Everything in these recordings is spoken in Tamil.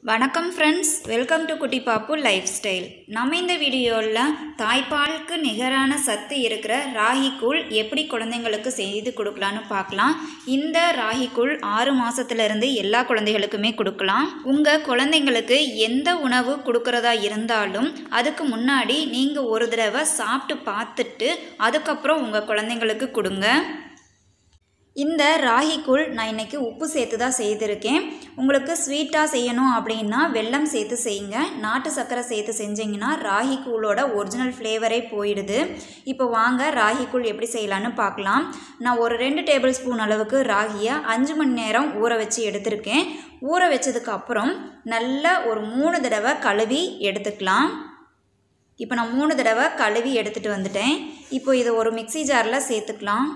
வணக்கம் ஃப்ரெண்ட்ஸ் வெல்கம் டு குட்டி பாப்பு லைஃப் ஸ்டைல் நம்ம இந்த வீடியோவில் தாய்ப்பாலுக்கு நிகரான சத்து இருக்கிற ராகி கூழ் எப்படி குழந்தைங்களுக்கு செய்து கொடுக்கலான்னு பார்க்கலாம் இந்த ராகி கூழ் ஆறு மாதத்துலேருந்து எல்லா குழந்தைகளுக்குமே கொடுக்கலாம் உங்கள் குழந்தைங்களுக்கு எந்த உணவு கொடுக்கறதா இருந்தாலும் அதுக்கு முன்னாடி நீங்கள் ஒரு தடவை சாப்பிட்டு பார்த்துட்டு அதுக்கப்புறம் உங்கள் குழந்தைங்களுக்கு கொடுங்க இந்த ராகி கூழ் நான் இன்றைக்கி உப்பு சேர்த்து தான் செய்திருக்கேன் உங்களுக்கு ஸ்வீட்டாக செய்யணும் அப்படின்னா வெல்லம் சேர்த்து செய்யுங்க நாட்டு சர்க்கரை சேர்த்து செஞ்சீங்கன்னா ராகி கூழோட ஒரிஜினல் ஃப்ளேவரே போயிடுது இப்போ வாங்க ராகி கூழ் எப்படி செய்யலான்னு பார்க்கலாம் நான் ஒரு ரெண்டு டேபிள் ஸ்பூன் அளவுக்கு ராகியை அஞ்சு மணி நேரம் ஊற வச்சு எடுத்திருக்கேன் ஊற வச்சதுக்கு அப்புறம் நல்லா ஒரு மூணு தடவை கழுவி எடுத்துக்கலாம் இப்போ நான் மூணு தடவை கழுவி எடுத்துகிட்டு வந்துட்டேன் இப்போ இதை ஒரு மிக்ஸி ஜாரில் சேர்த்துக்கலாம்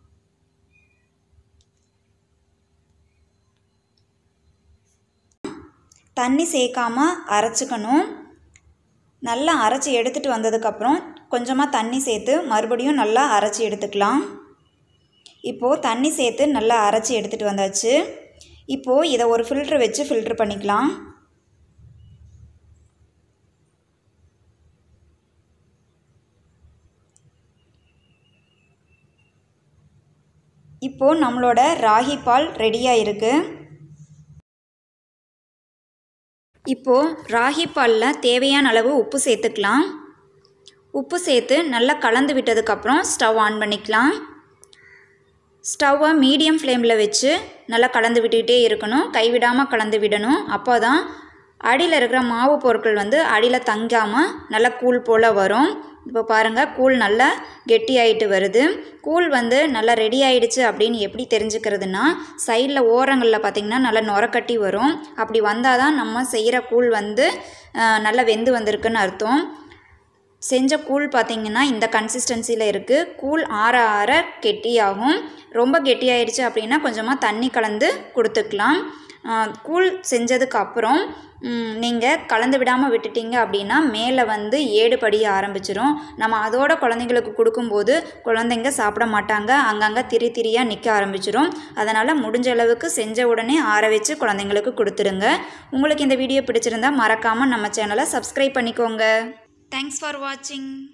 தண்ணி சேர்க்காம அரைச்சிக்கணும் நல்லா அரைச்சி எடுத்துகிட்டு வந்ததுக்கப்புறம் கொஞ்சமாக தண்ணி சேர்த்து மறுபடியும் நல்லா அரைச்சி எடுத்துக்கலாம் இப்போது தண்ணி சேர்த்து நல்லா அரைச்சி எடுத்துகிட்டு வந்தாச்சு இப்போது இதை ஒரு ஃபில்ட்ரு வச்சு ஃபில்ட்ரு பண்ணிக்கலாம் இப்போது நம்மளோட ராகி பால் ரெடியாக இருக்குது இப்போது ராகி பாலில் தேவையான அளவு உப்பு சேர்த்துக்கலாம் உப்பு சேர்த்து நல்லா கலந்து விட்டதுக்கப்புறம் ஸ்டவ் ஆன் பண்ணிக்கலாம் ஸ்டவ்வை மீடியம் ஃப்ளேமில் வச்சு நல்லா கலந்து விட்டுக்கிட்டே இருக்கணும் கைவிடாமல் கலந்து விடணும் அப்போ தான் அடியில் இருக்கிற மாவு பொருட்கள் வந்து அடியில் தங்காமல் நல்லா கூழ் போல் வரும் இப்போ பாருங்கள் கூழ் நல்லா கெட்டி ஆகிட்டு வருது கூழ் வந்து நல்லா ரெடி ஆகிடுச்சு அப்படின்னு எப்படி தெரிஞ்சுக்கிறதுனா சைடில் ஓரங்களில் பார்த்திங்கன்னா நல்லா நுரக்கட்டி வரும் அப்படி வந்தால் தான் நம்ம செய்கிற கூழ் வந்து நல்லா வெந்து வந்திருக்குன்னு அர்த்தம் செஞ்ச கூழ் பார்த்திங்கன்னா இந்த கன்சிஸ்டன்சியில் இருக்குது கூழ் ஆற ஆற கெட்டியாகும் ரொம்ப கெட்டியாயிடுச்சு அப்படின்னா கொஞ்சமாக தண்ணி கலந்து கொடுத்துக்கலாம் கூழ் செஞ்சதுக்கு அப்புறம் நீங்கள் கலந்து விடாமல் விட்டுட்டீங்க அப்படின்னா மேலே வந்து ஏடு படிய ஆரம்பிச்சிரும் நம்ம அதோட குழந்தைங்களுக்கு கொடுக்கும்போது குழந்தைங்க சாப்பிட மாட்டாங்க அங்கங்கே திரி திரியாக நிற்க ஆரம்பிச்சிரும் அதனால் முடிஞ்ச அளவுக்கு செஞ்ச உடனே ஆற வச்சு குழந்தைங்களுக்கு கொடுத்துருங்க உங்களுக்கு இந்த வீடியோ பிடிச்சிருந்தா மறக்காமல் நம்ம சேனலை சப்ஸ்கிரைப் பண்ணிக்கோங்க தேங்க்ஸ் ஃபார் வாட்சிங்